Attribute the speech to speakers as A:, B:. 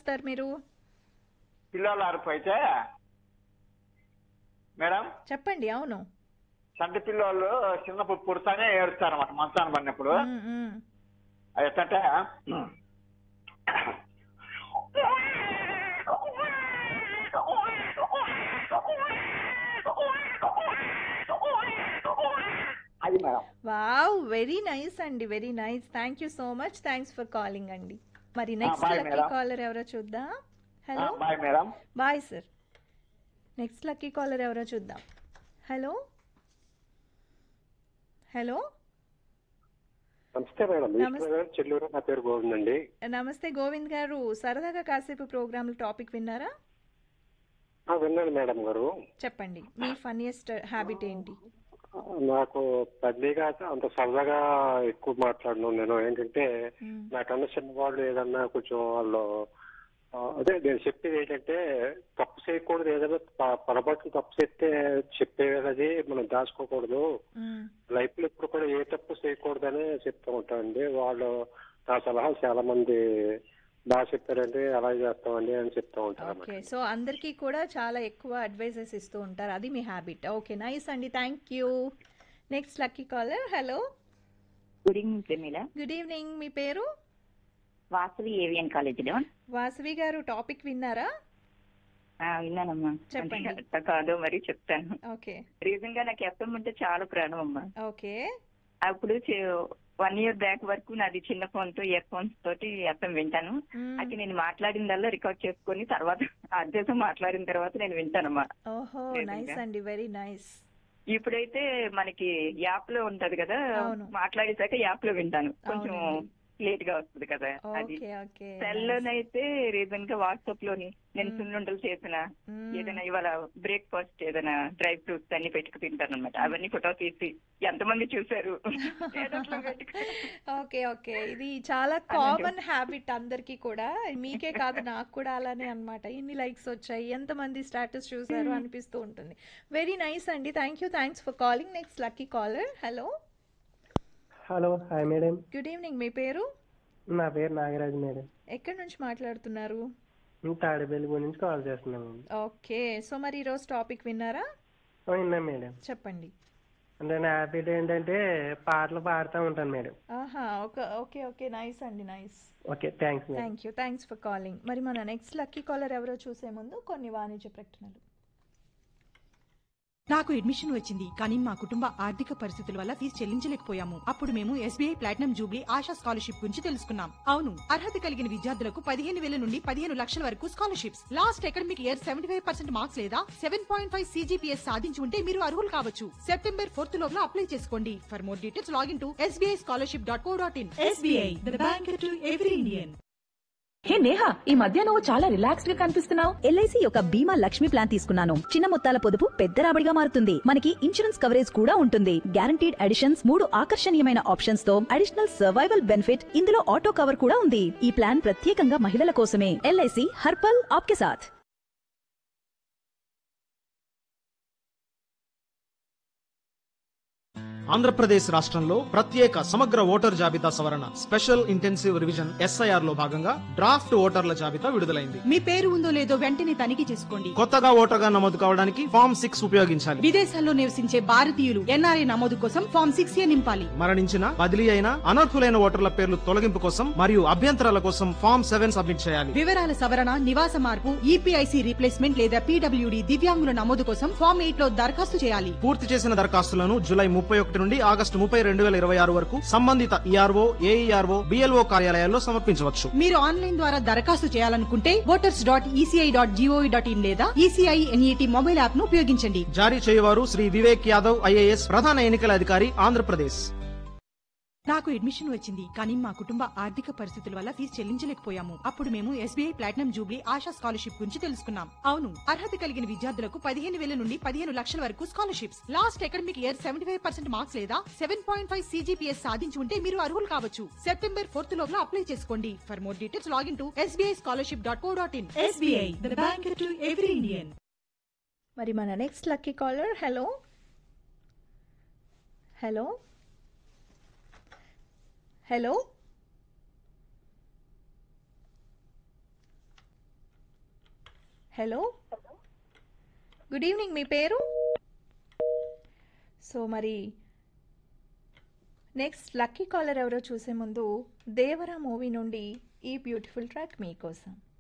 A: వస్తారు మీరు
B: పిల్లల అరుపు అయితే మేడం
A: చెప్పండి అవును
B: చంటి పిల్లలు చిన్నప్పుడు పుడతానే ఏడుస్తారు అన్నమాట మంచాన్ని పడినప్పుడు
A: మ్మ్, మ్మ్.
B: అది ఎట్టంటే అది మేడం
A: వావ్ వెరీ నైస్ అండి very nice thank you so much thanks for calling అండి మరి next
B: bye,
A: lucky
B: madam.
A: Caller ఎవరో చూద్దాం hello
B: bye madam
A: bye sir next lucky caller ఎవరో చూద్దాం హలో హలో
C: నమస్తే మేడం
A: నమస్తే.
C: ఈశ్వర్ గారు చెల్లూరు నా పేరు గోవింద్ అండి
A: నమస్తే గోవింద్ గారు సరదాగా కాసేపు ప్రోగ్రామ్ టాపిక్ విన్నారా
C: ఆ, విన్నాను మేడం గారు
A: చెప్పండి మీ ఫన్నీయెస్ట్ హ్యాబిట్ ఏంటి
C: ఆ, నాకు పెద్దగా అంత సరదాగా ఎక్కువ మాట్లాడను నేను ఏంటంటే
A: మ్మ్.
C: నాకన్నా చిన్నవాళ్ళు ఏదన్నా కొంచెం వాళ్ళు ఆ, అదే నేను చెప్పేది ఏంటంటే తప్పు చేయకూడదు ఏదైనా ప- పొరపాటు తప్పు చేస్తే చెప్పేది మనం దాచుకోకూడదు
A: మ్మ్.
C: లైఫ్ లో ఇప్పుడు కూడా ఏ తప్పు చేయకూడదని చెప్తూ ఉంటానండి వాళ్ళు నా సలహాలు చాలా మంది బాగా చెప్పారండి అలా చేస్తామండి అని చెప్తూ ఉంటారు
A: ఓకే
C: అన్నమాట.
A: సో అందరికీ కూడా చాలా ఎక్కువ అడ్వైజెస్ ఇస్తూ ఉంటారు అది మీ హ్యాబిట్ ఓకే నైస్ అండి thank you next lucky caller hello
D: good evening Pramila
A: good evening మీ పేరు
D: వాసవి ఏవియన్ కాలేజీలో
A: వాసవి గారు టాపిక్ విన్నారా
D: ఆ, విన్నానమ్మా
A: చెప్పండి.
D: అంటే అర్థం కాదో మరి చెప్తాను
A: ఓకే
D: రీజన్ గా నాకు ఎఫ్ఎం అంటే చాలా ప్రాణం అమ్మా
A: ఓకే
D: అప్పుడు వన్ ఇయర్ బ్యాక్ వరకు నాది చిన్న ఫోన్ తో ఇయర్ ఫోన్స్ తోటి ఎఫ్ఎం వింటాను
A: మ్మ్.
D: అయితే నేను మాట్లాడిందల్లా రికార్డ్ చేసుకొని తర్వాత అర్థం మాట్లాడిన తర్వాత నేను వింటానమ్మా
A: ఓహో
D: లేదండి.
A: నైస్ అండి వెరీ నైస్
D: ఇప్పుడైతే మనకి యాప్ లో ఉంటది కదా
A: అవును.
D: మాట్లాడేసాక యాప్ లో వింటాను కొంచెం
A: అవునండి.
D: లేట్ గా వస్తుంది కదా అది
A: ఓకే ఓకే
D: సెల్ లోనైతే రీజన్ గా వాట్సాప్ లోని నేను
A: మ్మ్.
D: సున్నుండలు చేసిన
A: మ్మ్.
D: ఏదైనా ఇవాళ బ్రేక్ఫాస్ట్ ఏదైనా డ్రై ఫ్రూట్స్ అన్ని పెట్టుకు తింటాను అనమాట అవన్నీ ఫోటో తీసి ఎంతమంది చూసారు status లో పెట్టుకు-
A: ఓకే ఓకే ఇది చాలా కామన్ హ్యాబిట్ అందరికీ కూడా మీకే కాదు నాకు కూడా అలానే అన్నమాట ఇన్ని లైక్స్ వచ్చాయి ఎంతమంది స్టాటస్ చూసారు అనిపిస్తూ ఉంటుంది వెరీ నైస్ అండి thank you thanks for calling next lucky caller hello
E: hello hi madam
A: good evening మీ పేరు
E: నా పేరు నాగరాజ్ మేడం
A: ఎక్కడి నుంచి మాట్లాడుతున్నారు
E: నేను తాడేపల్లి నుంచి కాల్ చేస్తున్నాను
A: ఓకే సో మరి ఈరోజు టాపిక్ విన్నారా
E: విన్నా మేడం
A: చెప్పండి
E: అంటే నా హ్యాబిట్ ఏంటంటే పాటలు పాడుతూ ఉంటాను మేడం
A: ఆహా ఒక ఓకే ఓకే నైస్ అండి nice
E: okay thanks madam
A: thank you thanks for calling మరి మన నెక్స్ట్ లక్కీ కాలర్ ఎవరో చూసే ముందు కొన్ని వాణిజ్య ప్రకటనలు
F: నాకు అడ్మిషన్ వచ్చింది కానీ మా కుటుంబ ఆర్థిక పరిస్థితుల వల్ల ఫీజు చెల్లించలేకపోయాము అప్పుడు మేము SBI platinum jubilee Asha scholarship గురించి తెలుసుకున్నాం అవును అర్హత కలిగిన విద్యార్థులకు పదిహేను వేల నుండి పదిహేను లక్షల వరకు scholarships last academic year seventy five percent marks లేదా సెవెన్ పాయింట్ ఫైవ్ సీజీపీఎస్ సాధించి ఉంటే మీరు అర్హులు కావచ్చు సెప్టెంబర్ ఫోర్త్ లోపల అప్లై చేసుకోండి for more details login to SBI scholarship dot co dot in SBI the bank to every Indian
G: hey Neha ఈ మధ్య నువ్వు చాలా రిలాక్స్డ్ గా కనిపిస్తున్నావు
H: ఎల్ఐసి యొక్క బీమా లక్ష్మి ప్లాన్ తీసుకున్నాను చిన్న మొత్తాల పొదుపు పెద్ద రాబడిగా మారుతుంది మనకి ఇన్సూరెన్స్ కవరేజ్ కూడా ఉంటుంది గ్యారంటీడ్ అడిషన్స్ మూడు ఆకర్షణీయమైన ఆప్షన్స్ తో అడిషనల్ సర్వైవల్ బెనిఫిట్ ఇందులో ఆటో కవర్ కూడా ఉంది ఈ ప్లాన్ ప్రత్యేకంగా మహిళల కోసమే ఎల్ఐసి హర్పల్ ఆప్కే సాథ్
I: ఆంధ్రప్రదేశ్ రాష్ట్రంలో ప్రత్యేక సమగ్ర ఓటర్ జాబితా సవరణ స్పెషల్ ఇంటెన్సివ్ రివిజన్ ఎస్ఐఆర్ లో భాగంగా డ్రాఫ్ట్ ఓటర్ల జాబితా విడుదలైంది
F: మీ పేరు ఉందో లేదో వెంటనే తనిఖీ చేసుకోండి
I: కొత్తగా ఓటర్గా నమోదు కావడానికి ఫామ్ సిక్స్ ఉపయోగించాలి
F: విదేశాల్లో నివసించే భారతీయులు ఎన్ఆర్ఐ నమోదు కోసం ఫామ్ సిక్స్ ఏ నింపాలి
I: మరణించిన బదిలీ అయిన అనర్హులైన ఓటర్ల పేర్లు తొలగింపు కోసం మరియు అభ్యంతరాల కోసం ఫామ్ సెవెన్ సబ్మిట్ చేయాలి
F: వివరాల సవరణ నివాస మార్పు ఈపీఐసి రీప్లేస్మెంట్ లేదా పీడబ్ల్యూడి దివ్యాంగుల నమోదు కోసం ఫామ్ ఎయిట్ లో దరఖాస్తు చేయాలి
I: పూర్తి చేసిన దరఖాస్తులను జూలై ముప్పై ఒకటి నుండి ఆగస్టు ముప్పై రెండు వేల ఇరవై ఆరు వరకు సంబంధిత ఈఆర్ఓ ఏఈఆర్ఓ బిఎల్ఓ కార్యాలయాల్లో సమర్పించవచ్చు
F: మీరు ఆన్లైన్ ద్వారా దరఖాస్తు చేయాలనుకుంటే voters dot ECI dot GOV dot in లేదా ఈసీఐ ఎన్ఈటి మొబైల్ యాప్ ను ఉపయోగించండి
I: జారీ చేయవారు శ్రీ వివేక్ యాదవ్ ఐఏఎస్ ప్రధాన ఎన్నికల అధికారి ఆంధ్రప్రదేశ్
F: నాకు అడ్మిషన్ వచ్చింది కానీ మా కుటుంబ ఆర్థిక పరిస్థితుల వల్ల ఫీజు చెల్లించలేకపోయాము అప్పుడు మేము SBI platinum jubilee Asha scholarship గురించి తెలుసుకున్నాం అవును అర్హత కలిగిన విద్యార్థులకు పదిహేను వేల నుండి పదిహేను లక్షల వరకు scholarships last academic year seventy five percent marks లేదా సెవెన్ పాయింట్ ఫైవ్ సీజీపీఎస్ సాధించి ఉంటే మీరు అర్హులు కావచ్చు సెప్టెంబర్ ఫోర్త్ లోపల అప్లై చేసుకోండి for more details login to SBI scholarship dot co dot in SBI the bank to every Indian
A: మరి మన next lucky caller hello hello hello hello good evening మీ పేరు సో మరి నెక్స్ట్ లక్కీ కాలర్ ఎవరో చూసే ముందు Devara movie నుండి ఈ బ్యూటిఫుల్ ట్రాక్ మీకోసం